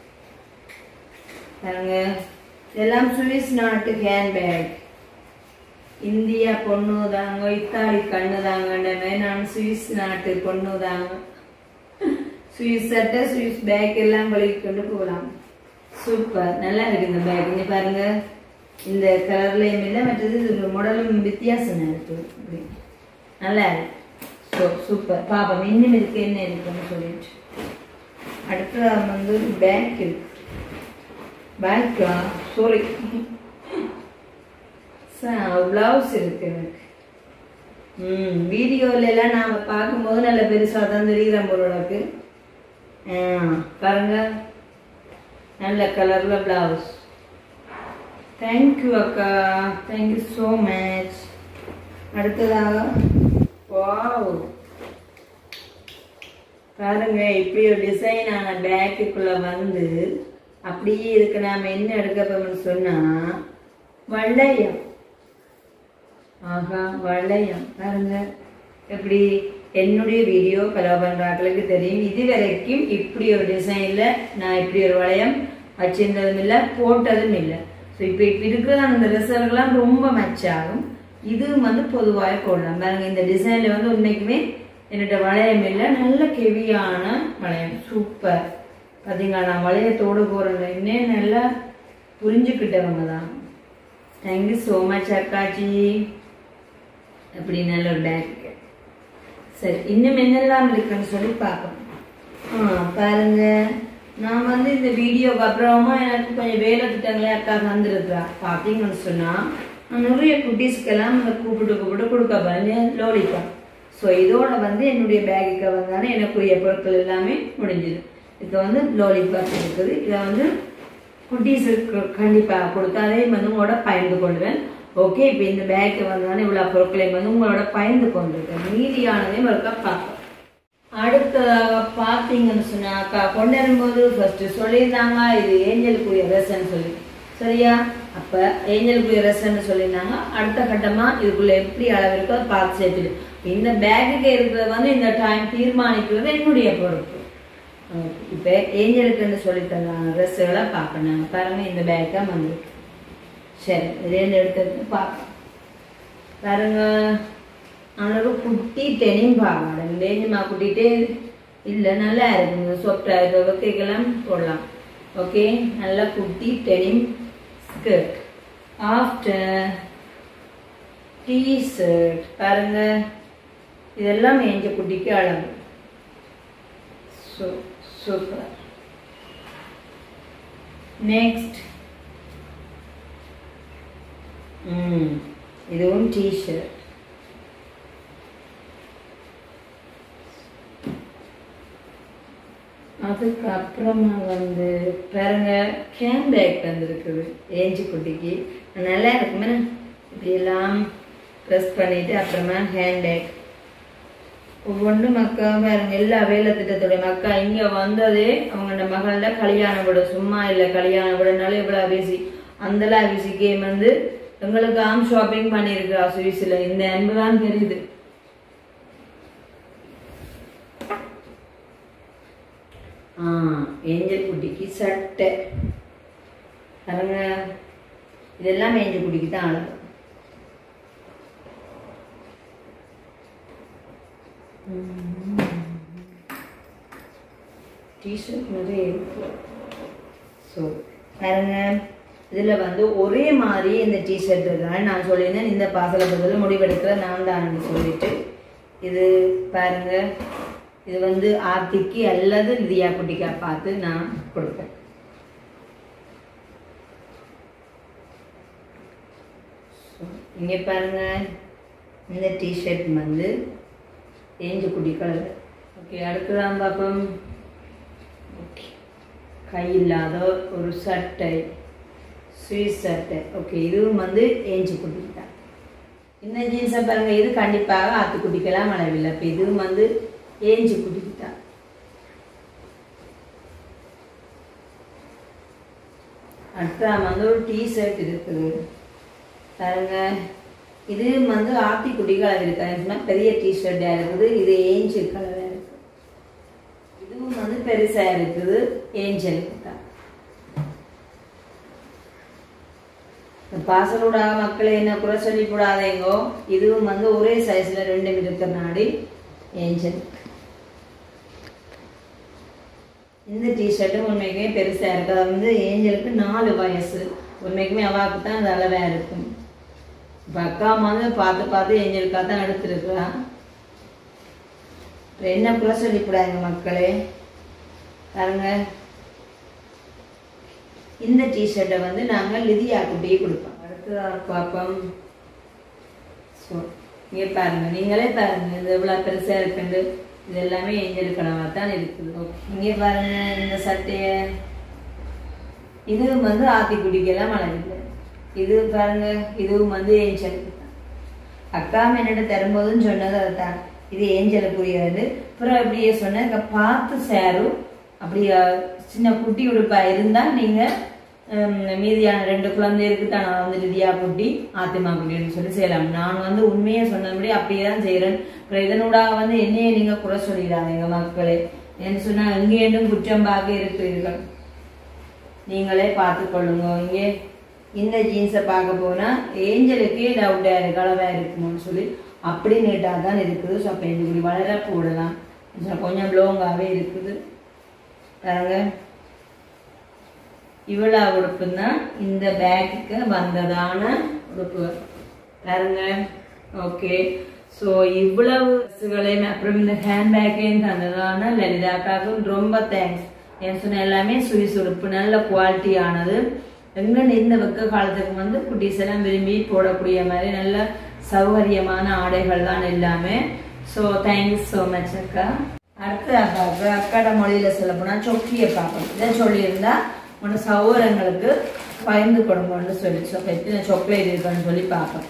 பாருங்க இதெல்லாம் சுவிஸ் நாட்டு ஹேண்ட் பேக் இந்தியா பொண்ணு தாங்க இத்தாலி கண்ணு தாங்கன்னு நான் சுவிஸ் நாட்டு பொண்ணு தாங்க சுவிஸ் சட்டை சுவிஸ் பேக் எல்லாம் வலிக்கு கொண்டு போகலாம் சூப்பர் நல்லா இருக்கு இந்த பேக் இங்க பாருங்க இந்த கலர்லயும் இல்லை மற்றது இது மாடலும் வித்தியாசம் இருக்கு இப்படி நல்லா இருக்கு ஸோ சூப்பர் பாப்போம் இன்னும் இருக்கு என்ன இருக்குன்னு சொல்லிட்டு அடுத்தது வந்து பேக் இருக்கு பேக்கா சாரி பிளவுஸ் இருக்கு எனக்கு ம் வீடியோல எல்லாம் நாம பார்க்கும்போது நல்ல பெருசா தான் தெரியுற போலோடக்கு பாருங்க நல்ல கலர்ல பிளவுஸ் தேங்க்யூ அக்கா தேங்க்யூ ஸோ மச் அடுத்ததாக வாவ் பாருங்க இப்படி ஒரு டிசைனான பேக்குக்குள்ள வந்து அப்படியே இருக்கு நாம என்ன எடுக்க போறோம்னு சொன்னா வளையம் ஆஹா வளையம் பாருங்க எப்படி என்னுடைய வீடியோ கலா பண்றாக்களுக்கு தெரியும் இது வரைக்கும் இப்படி ஒரு டிசைன்ல நான் இப்படி ஒரு வளையம் வச்சிருந்ததும் இல்லை போட்டதும் இல்லை ஸோ இப்போ இப்போ இருக்கிற அந்த ரிசல்ட்லாம் ரொம்ப மேட்ச் ஆகும் இதுவும் வந்து பொதுவாக போடலாம் பாருங்க இந்த டிசைனில் வந்து உண்மைக்குமே என்னோட வளையம் இல்லை நல்ல கெவியான வளையம் சூப்பர் பார்த்தீங்களா நான் வளையத்தோடு போகிறேன் இன்னும் நல்லா புரிஞ்சுக்கிட்டவங்க தான் தேங்க்யூ ஸோ மச் அக்காச்சி அப்படி நல்ல ஒரு பேக் சரி இன்னும் என்னெல்லாம் இருக்குன்னு சொல்லி பார்க்கணும் ஆ பாருங்க நான் வந்து இந்த வீடியோக்கு அப்புறமா எனக்கு கொஞ்சம் வேலை திட்டங்களே அக்கா தந்துருக்குறா பார்த்தீங்கன்னு சொன்னால் நான் நிறைய குட்டீஸ்க்கெல்லாம் இந்த கூப்பிட்டு கூப்பிட்டு கொடுக்க போகிறேன் லோலிக்கா ஸோ இதோட வந்து என்னுடைய பேக்குக்கு வந்தாலும் எனக்குரிய பொருட்கள் எல்லாமே முடிஞ்சுது இப்போ வந்து லோலிபாப் இருக்குது இதை வந்து குட்டீஸுக்கு கண்டிப்பாக கொடுத்து அதையும் வந்து உங்களோட பகிர்ந்து கொள்வேன் ஓகே இப்போ இந்த பேக்கு வந்தாலும் இவ்வளோ பொருட்களையும் வந்து உங்களோட பகிர்ந்து கொண்டிருக்கேன் மீதியானதையும் ஒருக்கா பார்ப்போம் அடுத்ததாக பார்த்தீங்கன்னு சொன்னாக்கா கொண்டு வரும்போது ஃபர்ஸ்ட் சொல்லியிருந்தாங்க இது ஏஞ்சலுக்குரிய ரெஸ்ன்னு சொல்லி சரியா அப்போ ஏஞ்சலுக்குரிய ரெஸ்ன்னு சொல்லியிருந்தாங்க அடுத்த கட்டமாக இதுக்குள்ள எப்படி அளவு இருக்கோ அதை பார்த்து சேர்த்துட்டு இந்த பேக்குக்கு இருக்கிறது வந்து இந்த டைம் தீர்மானிக்கிறது என்னுடைய பொறுப்பு இப்போ ஏஞ்சலுக்குன்னு சொல்லி தந்தாங்க ட்ரெஸ்ஸுகளை பார்க்கணும் பாருங்க இந்த பேக் தான் வந்திருக்கு சரி இதுலேருந்து எடுத்து பார்க்கலாம் பாருங்க அவனுக்கு குட்டி டெனிம் பாவாடை டேஞ்சுமா குட்டிட்டே இல்லை நல்லா இருக்குங்க சாஃப்டாக இருக்க கேக்கெல்லாம் போடலாம் ஓகே நல்லா குட்டி denim skirt after T shirt பாருங்க இதெல்லாம் மேஞ்ச குட்டிக்கு அளவு ஸோ சூப்பர் நெக்ஸ்ட் ம் இதுவும் டிஷர்ட் அதுக்கப்புறமா வந்து பாருங்க கேன் பேக் வந்திருக்குது ஏஞ்சி குட்டிக்கு நல்லா இருக்குமே இப்படியெல்லாம் ப்ரெஸ் பண்ணிட்டு அப்புறமா ஹேண்ட் பேக் ஒவ்வொன்றும் மக்கா பாருங்க எல்லா வேலை திட்டத்தோட மக்கா இங்க வந்ததே அவங்களோட மகள கல்யாண விட சும்மா இல்லை கல்யாண விடனால இவ்வளவு பிஸி அந்தலாம் பிஸி கேம் வந்து எங்களுக்கு ஆம் ஷாப்பிங் பண்ணியிருக்கா சுவிஸ்ல இந்த அன்பு தான் தெரியுது ஆ ஏஞ்சல் குட்டிக்கு சட்டை பாருங்க இதெல்லாம் ஏஞ்சல் குட்டிக்கு தான் அழகு டிஷர்ட் நிறைய இருக்கு ஸோ பாருங்க இதில் வந்து ஒரே மாதிரி இந்த டிஷர்ட் தான் நான் சொல்லியிருந்தேன் இந்த பாசல பதில் முடிவெடுக்கிற நான் தான் சொல்லிட்டு இது பாருங்க இது வந்து ஆர்த்திக்கு அல்லது லிதியா குட்டிக்கா பார்த்து நான் கொடுப்பேன் இங்கே பாருங்க இந்த டிஷர்ட் வந்து ஏஞ்சு குட்டி கலர் ஓகே அடுத்ததான் பார்ப்போம் ஓகே கை இல்லாத ஒரு சட்டை ஸ்வீட் சட்டை ஓகே இதுவும் வந்து ஏஞ்சு குட்டி தான் இந்த ஜீன்ஸை பாருங்க இது கண்டிப்பாக ஆத்துக்குட்டிக்கெல்லாம் அளவில்லை இப்போ இதுவும் வந்து ஏஞ்சு குட்டிக்கு தான் அடுத்த வந்து ஒரு டீ ஷர்ட் இருக்குது பாருங்க இது வந்து ஆத்தி குட்டி கலர் இருக்கு பெரிய டி ஷர்ட்டாக இருக்குது இது ஏஞ்சல் கலராக இருக்கு இதுவும் வந்து பெருசாக இருக்குது ஏஞ்சலுக்கு தான் இந்த பாசலோட மக்களை என்ன குறை சொல்லி கூடாதேங்கோ இதுவும் வந்து ஒரே சைஸில் ரெண்டு இருக்கிறனாடி ஏஞ்சல் இந்த டிஷர்ட்டும் உண்மைக்குமே பெருசாக இருக்கு அது வந்து ஏஞ்சலுக்கு நாலு வயசு உண்மைக்குமே அவாவுக்கு தான் அது அளவாக இருக்கும் இப்போ அக்கா வந்து பார்த்து பார்த்து ஏஞ்சலுக்காக தான் எடுத்துருக்குறா அப்புறம் என்ன குறை சொல்லிக்கூடாதுங்க மக்களே பாருங்க இந்த டிஷர்ட்டை வந்து நாங்கள் லிதியா குட்டியே கொடுப்போம் அடுத்ததாக பார்ப்போம் ஸோ இங்கே பாருங்க நீங்களே பாருங்க இது எவ்வளோ பெருசாக இருக்குண்டு இது எல்லாமே ஏஞ்சல் கனவாக தான் இருக்குது இங்கே பாருங்க இந்த சட்டையை இதுவும் வந்து ஆத்திக்குடிக்கெல்லாம் வளருது இது பாருங்க இதுவும் வந்து ஏஞ்சல் அக்கா என்னிட்ட தரும்போதும் சொன்னது அதுதான் இது ஏஞ்சலுக்குரியது அப்புறம் அப்படியே சொன்னேன் பார்த்து சேரும் அப்படி சின்ன குட்டி உடுப்பா இருந்தால் நீங்கள் மீதியான ரெண்டு குழந்தைகளுக்கு தான் நான் வந்து லிதியா குட்டி ஆத்திமா குட்டின்னு சொல்லி செய்யலாம் நான் வந்து உண்மையை சொன்னபடி அப்படியே தான் செய்கிறேன் அப்புறம் இதனூடாக வந்து என்னையே நீங்கள் குறை சொல்லிடாதீங்க மக்களே என்ன சொன்னால் எங்கேயும் குற்றம் பார்க்க இருக்கிறீர்கள் நீங்களே பார்த்து கொள்ளுங்க இங்கே இந்த ஜீன்ஸை பார்க்க போனா ஏஞ்சலுக்கே டவுட்டா இருக்கு அளவா இருக்குமோன்னு சொல்லி அப்படி நீட்டாக தான் இருக்குது ஸோ அப்போ இப்படி வளர போடலாம் So, கொஞ்சம் லோங்காகவே இருக்குது பாருங்க இவ்வளோ உடுப்புன்னா இந்த பேக்குக்கு வந்ததான உடுப்பு பாருங்க ஓகே ஸோ இவ்வளவு ட்ரெஸ்ஸுகளையும் அப்புறம் இந்த ஹேண்ட்பேக்கையும் தந்ததான லலிதாக்காவுக்கு ரொம்ப தேங்க்ஸ் ஏன் சொன்ன எல்லாமே சுவிஸ் உடுப்பு நல்ல குவாலிட்டியானது எங்க இந்த வெக்க காலத்துக்கு வந்து குட்டீஸ் எல்லாம் விரும்பி போடக்கூடிய மாதிரி நல்ல சௌகரியமான ஆடைகள் தான் எல்லாமே ஸோ தேங்க்ஸ் ஸோ மச் அக்கா அடுத்த அக்காவுக்கு அக்காட மொழியில சொல்ல போனா சொக்கியை பார்ப்போம் இதை சொல்லியிருந்தா உன்னோட சௌகரங்களுக்கு பயந்து கொடுங்கன்னு சொல்லி ஸோ எத்தனை சாக்லேட் இருக்குன்னு சொல்லி பார்ப்போம்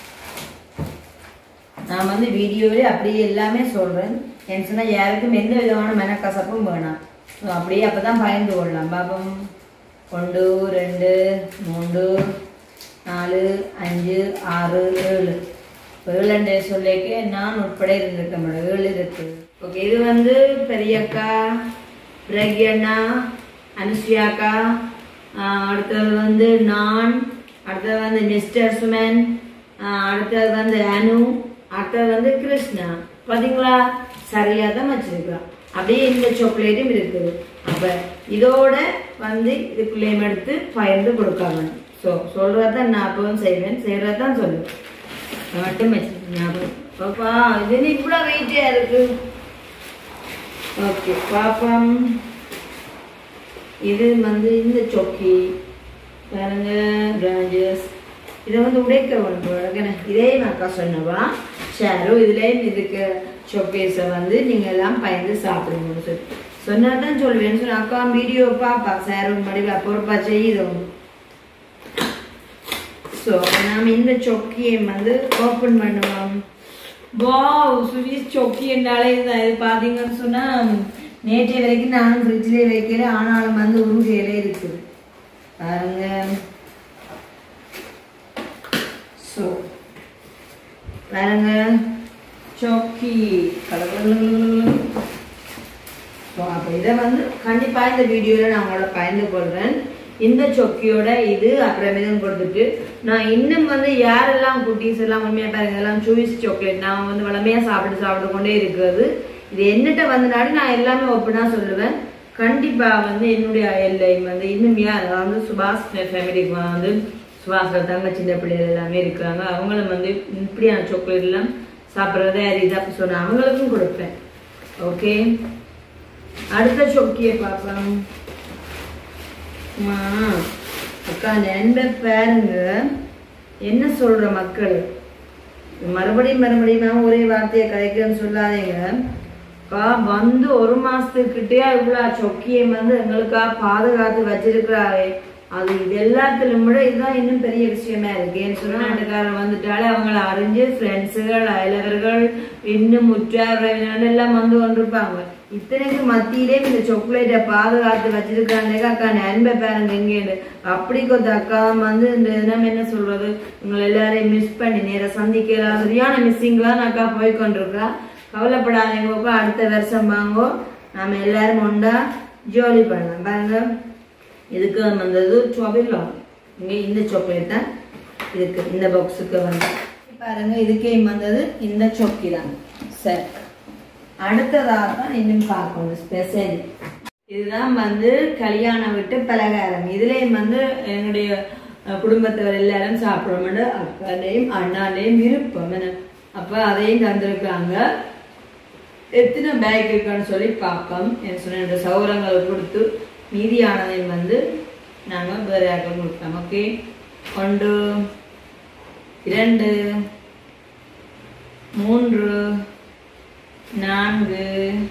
நான் வந்து வீடியோவிலே அப்படியே எல்லாமே சொல்றேன் ஏன்னு சொன்னா யாருக்கும் எந்த விதமான மனக்கசப்பும் வேணாம் ஸோ அப்படியே அப்பதான் பயந்து கொள்ளலாம் பாப்போம் ஒன்று ரெண்டு மூன்று நாலு அஞ்சு ஆறு ஏழு ஏழு சொல்லிக்கு நான் உட்பட இருந்திருக்க மேடம் ஏழு இருக்கு ஓகே இது வந்து பெரியக்கா பிரக்யண்ணா அனுஷ்யாக்கா ஆஹ் அடுத்தது வந்து நான் அடுத்தது வந்து மிஸ்டர் சுமன் ஆஹ் அடுத்தது வந்து அனு அடுத்தது வந்து கிருஷ்ணா பாத்தீங்களா சரியா தான் வச்சிருக்கிறோம் அப்படியே இந்த சாக்லேட்டும் இருக்குது அப்ப இதோட வந்து இதுக்குள்ளேயும் எடுத்து பயந்து கொடுக்காம ஸோ சொல்றதான் நான் அப்பவும் செய்வேன் செய்யறதான் சொல்லுவேன் அது மட்டும் வச்சிருக்கேன் ஞாபகம் பாப்பா இது நீ இவ்வளோ வெயிட்டே இருக்கு ஓகே பாப்பம் இது வந்து இந்த சொக்கி பாருங்க பிராஞ்சஸ் இதை வந்து உடைக்க வேணும் இதே அக்கா சொன்னவா ஷேரு இதுலேயும் இதுக்கு ஷோகேஸை வந்து நீங்கள் எல்லாம் பயந்து சாப்பிடுங்கன்னு சொல்லி சொன்னால் தான் சொல்லுவேன் சொன்ன அக்கா வீடியோ பாப்பா சார் மடிவா பொறுப்பா செய்யுதோம் ஸோ நாம் இந்த சொக்கியை வந்து ஓப்பன் பண்ணுவோம் வாவ் சுவிஸ் சொக்கி என்றாலே இதுதான் இது பார்த்தீங்கன்னு சொன்னால் நேற்றைய வரைக்கும் நானும் ஃப்ரிட்ஜ்லேயே வைக்கிறேன் ஆனாலும் வந்து உருகையிலே இருக்குது பாருங்க ஸோ பாருங்க சொக்கி கடவுள் ஸோ அப்போ இதை வந்து கண்டிப்பாக இந்த வீடியோவில் நான் உங்களோட பயந்து கொள்கிறேன் இந்த சொக்கியோட இது அப்புறம் இதுவும் கொடுத்துட்டு நான் இன்னும் வந்து யாரெல்லாம் குட்டீஸ் எல்லாம் உண்மையாக பாருங்க எல்லாம் சூஸ் சாக்லேட் நான் வந்து வளமையாக சாப்பிட்டு சாப்பிட்டு கொண்டே இருக்கிறது இது என்னட்ட வந்தனாடி நான் எல்லாமே ஒப்பனாக சொல்லுவேன் கண்டிப்பாக வந்து என்னுடைய எல்லையும் வந்து இன்னும் யார் அதாவது சுபாஷ் ஃபேமிலிக்கு வந்து சுபாஷ் தங்க சின்ன பிள்ளைகள் எல்லாமே இருக்கிறாங்க அவங்களும் வந்து இப்படியான சாக்லேட் எல்லாம் சாப்பிட்றதே இதாக சொன்னேன் அவங்களுக்கும் கொடுப்பேன் ஓகே அடுத்த சொக்கியை பார்ப்போம் அம்மா, அக்கா நண்ப பாருங்க என்ன சொல்ற மக்கள் மறுபடியும் மறுபடியும் ஒரே வார்த்தையை கதைக்கிறேன்னு சொல்லாதீங்க அக்கா வந்து ஒரு மாசத்துக்கிட்டே இவ்வளவு சொக்கியை வந்து எங்களுக்கா பாதுகாத்து வச்சிருக்கிறாரே அது இது எல்லாத்திலும் விட இதுதான் இன்னும் பெரிய விஷயமா இருக்கு ஏன்னு சொன்னா நாட்டுக்காரர் வந்துட்டாலே அவங்கள அறிஞ்சு ஃப்ரெண்ட்ஸுகள் அயலவர்கள் இன்னும் உற்றார் உறவினர்கள் எல்லாம் வந்து கொண்டிருப்பாங்க இத்தனைக்கு மத்தியிலே இந்த சாக்லேட்டை பாதுகாத்து வச்சிருக்காங்க அக்கா நண்பை பாருங்க எங்கேன்னு அப்படி கொஞ்சம் அக்கா வந்து இந்த நம்ம என்ன சொல்றது உங்களை எல்லாரையும் மிஸ் பண்ணி நேர சந்திக்கலாம் சரியான மிஸ்ஸிங்லாம் அக்கா போய் கொண்டிருக்கா கவலைப்படாதீங்கக்கா அடுத்த வருஷம் வாங்கோ நாம எல்லாரும் ஒண்டா ஜாலி பண்ணலாம் பாருங்க இதுக்கு வந்தது ட்ரபிலாம் இங்கே இந்த சாக்லேட் தான் இதுக்கு இந்த பாக்ஸுக்கு வந்து பாருங்க இதுக்கே வந்தது இந்த சொக்கி தான் சரி அடுத்ததாக தான் இன்னும் பார்க்கணும் ஸ்பெஷல் இதுதான் வந்து கல்யாண வீட்டு பலகாரம் இதுலேயும் வந்து என்னுடைய அஹ், குடும்பத்தவர் எல்லாரும் சாப்பிடணும்னு அக்காலையும் அண்ணாலையும் விருப்பம் என்ன அப்போ அதையும் தந்திருக்காங்க எத்தனை பேக் இருக்குன்னு சொல்லி பார்ப்போம் என்ன சொன்ன ரெண்டு சௌரங்களை கொடுத்து மீதியானதையும் வந்து நாங்கள் வேறு யாருக்கும் கொடுப்போம் ஓகே ஒன்று இரண்டு மூன்று நான்கு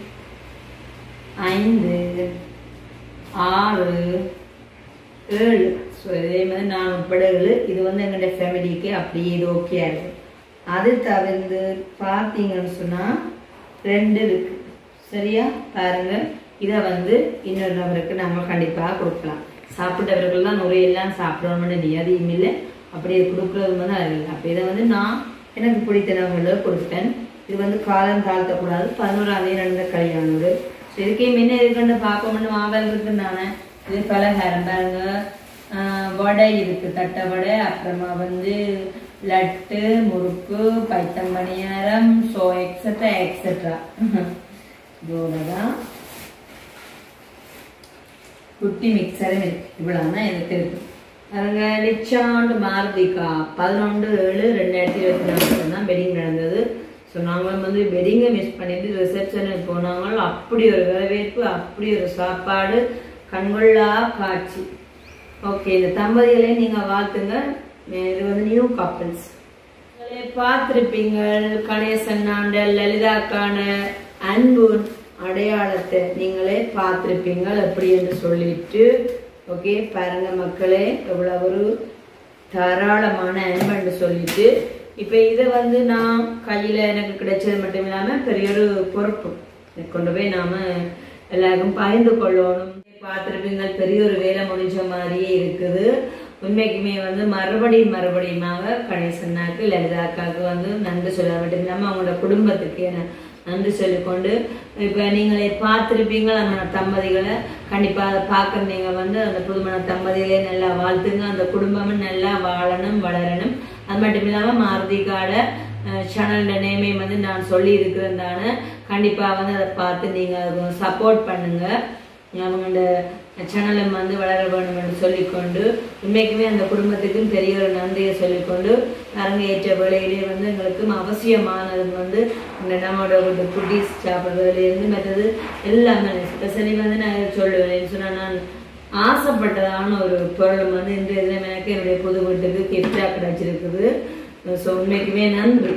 ஐந்து ஆறு ஏழு ஸோ இதே மாதிரி நான் உட்பட ஏழு இது வந்து எங்களுடைய ஃபேமிலிக்கு அப்படியே இது ஓகே இருக்கு அது தவிர்த்து பார்த்தீங்கன்னு சொன்னால் ரெண்டு இருக்கு சரியா பாருங்க இதை வந்து இன்னொரு நபருக்கு நம்ம கண்டிப்பாக கொடுக்கலாம் சாப்பிட்டவர்கள் தான் நுரையெல்லாம் சாப்பிடணும்னு நியதியும் இல்லை அப்படியே கொடுக்குறது வந்து அது இல்லை அப்போ இதை வந்து நான் எனக்கு பிடித்தவங்களுக்கு கொடுத்துட்டேன் இது வந்து காலம் தாழ்த்தக்கூடாது பதினோராம் தேதி நடந்த கல்யாணம் ஸோ இதுக்கே முன்ன இருக்குன்னு பார்க்கணும்னு ஆவல் இருக்குன்னு நானே இது பலகாரம் பாருங்க ஆஹ் வடை இருக்கு தட்டை வடை அப்புறமா வந்து லட்டு முறுக்கு பைத்தம் பணியாரம் ஸோ எக்ஸட்ரா எக்ஸட்ரா இதோட தான் குட்டி மிக்சரும் இருக்கு இவ்வளவுதான் எனக்கு இருக்கு பாருங்க லிச்சாண்டு மாருதிகா பதினொன்று ஏழு ரெண்டாயிரத்தி இருபத்தி நாலு தான் வெட்டிங் நடந்தது ஸோ நாங்களும் வந்து வெட்டிங்கை மிஸ் பண்ணிட்டு ரிசப்ஷனுக்கு போனாங்க அப்படி ஒரு வரவேற்பு அப்படி ஒரு சாப்பாடு கண்கொள்ளா காட்சி ஓகே இந்த தம்பதிகளை நீங்க வாழ்த்துங்க இது வந்து நியூ கப்பல்ஸ் பார்த்திருப்பீங்க கணேசன் ஆண்டல் லலிதாக்கான அன்பு அடையாளத்தை நீங்களே பார்த்திருப்பீங்க அப்படி என்று சொல்லிட்டு ஓகே பாருங்க மக்களே எவ்வளவு ஒரு தாராளமான அன்புன்னு சொல்லிட்டு இப்ப இதை வந்து நான் கையில எனக்கு கிடைச்சது மட்டும் இல்லாம பெரிய ஒரு பொறுப்பு இதை கொண்டு போய் நாம எல்லாருக்கும் பகிர்ந்து கொள்ளணும் பார்த்துருப்பீங்க பெரிய ஒரு வேலை முடிஞ்ச மாதிரியே இருக்குது உண்மைக்குமே வந்து மறுபடியும் மறுபடியுமாக கணேசன்னாக்கு லலிதாக்காவுக்கு வந்து நன்றி சொல்ல மட்டும் இல்லாமல் அவங்களோட குடும்பத்துக்கு என நன்றி சொல்லிக்கொண்டு இப்போ நீங்களே பார்த்துருப்பீங்க நம்ம தம்பதிகளை கண்டிப்பாக அதை பார்க்குற நீங்கள் வந்து அந்த புதுமண தம்பதிகளை நல்லா வாழ்த்துங்க அந்த குடும்பமும் நல்லா வாழணும் வளரணும் அது மட்டும் இல்லாமல் மாருதிகாட சேனலோட நேமே வந்து நான் சொல்லி இருக்கிறேன் தானே கண்டிப்பாக வந்து அதை பார்த்து நீங்கள் அதுக்கு சப்போர்ட் பண்ணுங்க அவங்களோட சேனலும் வந்து வளர வேண்டும் என்று சொல்லிக்கொண்டு உண்மைக்குமே அந்த குடும்பத்துக்கும் பெரிய ஒரு நன்றியை சொல்லிக்கொண்டு அரங்கேற்ற வேலையிலே வந்து எங்களுக்கு அவசியமானது வந்து இந்த நம்மளோட ஒரு குட்டீஸ் சாப்பிட்றதுலேருந்து மற்றது எல்லாமே ஸ்பெஷலி வந்து நான் சொல்லுவேன் சொன்னால் நான் ஆசைப்பட்டதான ஒரு பொருள் வந்து இன்றைய தினம் எனக்கு என்னுடைய புது வீட்டுக்கு கிஃப்டாக கிடைச்சிருக்குது ஸோ உண்மைக்குமே நன்றி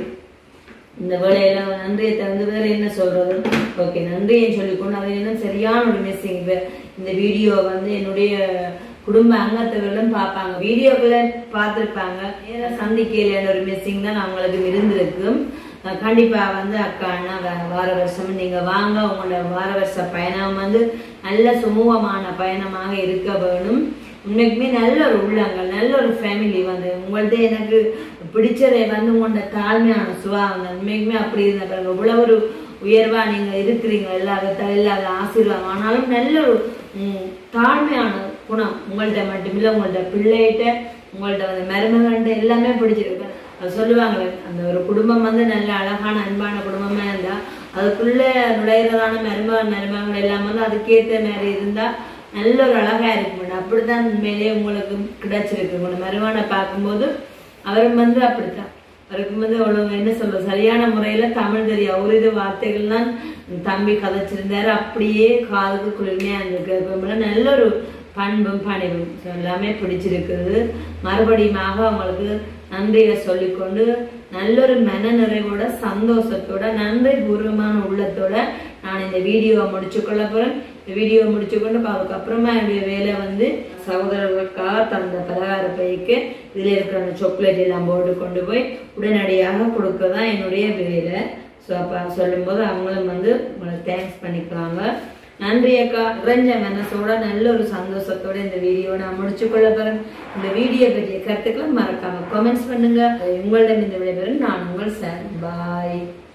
இந்த வேலையில நன்றியை தந்து வேற என்ன சொல்றது ஓகே நன்றியை சொல்லிக்கொண்டு அது என்ன சரியான ஒரு மிஸ்ஸிங் இந்த வீடியோ வந்து என்னுடைய குடும்ப அங்கத்தவர்களும் பார்ப்பாங்க வீடியோக்களை பார்த்துருப்பாங்க நேரா சந்திக்கையில ஒரு மிஸ்ஸிங் தான் அவங்களுக்கு இருந்திருக்கும் அஹ் கண்டிப்பா வந்து அக்கா அண்ணா வா- வார வருஷம் நீங்க வாங்க உங்களோட வார வருஷ பயணம் வந்து நல்ல சுமூகமான பயணமாக இருக்க வேணும் உண்மைக்குமே நல்ல ஒரு உள்ளங்கள் நல்ல ஒரு ஃபேமிலி வந்து உங்கள்ட்ட எனக்கு பிடிச்சதை வந்து உங்களோட தாழ்மையான சுவா வந்து உண்மைக்குமே அப்படி இருந்த பாருங்க இவ்வளவு ஒரு உயர்வா நீங்க இருக்கிறீங்க இல்லாத இல்லாத ஆசீர்வாதம் ஆனாலும் நல்ல ஒரு ம், தாழ்மையான குணம் உங்கள்ட்ட மட்டுமில்ல உங்கள்ட்ட பிள்ளைகிட்ட உங்கள்ட்ட வந்து மருமகன்ட்ட எல்லாமே பிடிச்சிருக்கு அது சொல்லுவாங்களே அந்த ஒரு குடும்பம் வந்து நல்ல அழகான அன்பான குடும்பமா இருந்தா அதுக்குள்ள நுழையிறதான மருமகன் மருமகங்கள் எல்லாம் வந்து அதுக்கேற்ற மாதிரி இருந்தா நல்ல ஒரு அழகா இருக்கும் அப்படித்தான் உண்மையிலேயே உங்களுக்கு கிடைச்சிருக்கு உங்களோட மருமகனை பார்க்கும்போது அவரும் வந்து அப்படித்தான் அவருக்கு வந்து அவ்வளவு என்ன சொல்ற சரியான முறையில தமிழ் தெரியும் ஒரு இது வார்த்தைகள்லாம் தம்பி கதைச்சிருந்தாரு அப்படியே காதுக்கு குளிர்மையா இருந்திருக்கு நல்ல ஒரு பண்பும் பணிவும் So, எல்லாமே பிடிச்சிருக்குது மறுபடியுமாக அவங்களுக்கு நன்றியை சொல்லிக்கொண்டு நல்ல ஒரு மன நிறைவோட சந்தோஷத்தோட நன்றி பூர்வமான உள்ளத்தோட நான் இந்த வீடியோவை முடிச்சுக்கொள்ள போறேன் இந்த வீடியோ முடிச்சுக்கொண்டு இப்ப அதுக்கப்புறமா என்னுடைய வேலை வந்து சகோதரர்களுக்காக தந்த பலகார பைக்கு இதுல இருக்கிற அந்த சாக்லேட் எல்லாம் போட்டு கொண்டு போய் உடனடியாக கொடுக்க தான் என்னுடைய வேலை ஸோ அப்போ சொல்லும்போது அவங்களும் வந்து உங்களை தேங்க்ஸ் பண்ணிக்குவாங்க நன்றி அக்கா நிறைஞ்ச மனசோட நல்ல ஒரு சந்தோஷத்தோட இந்த வீடியோ நான் முடிச்சு கொள்ள போறேன் இந்த வீடியோ பற்றிய கருத்துக்களை மறக்காம கமெண்ட்ஸ் பண்ணுங்க உங்களிடம் இந்த விடைபெறும் நான் உங்கள் சார் பாய்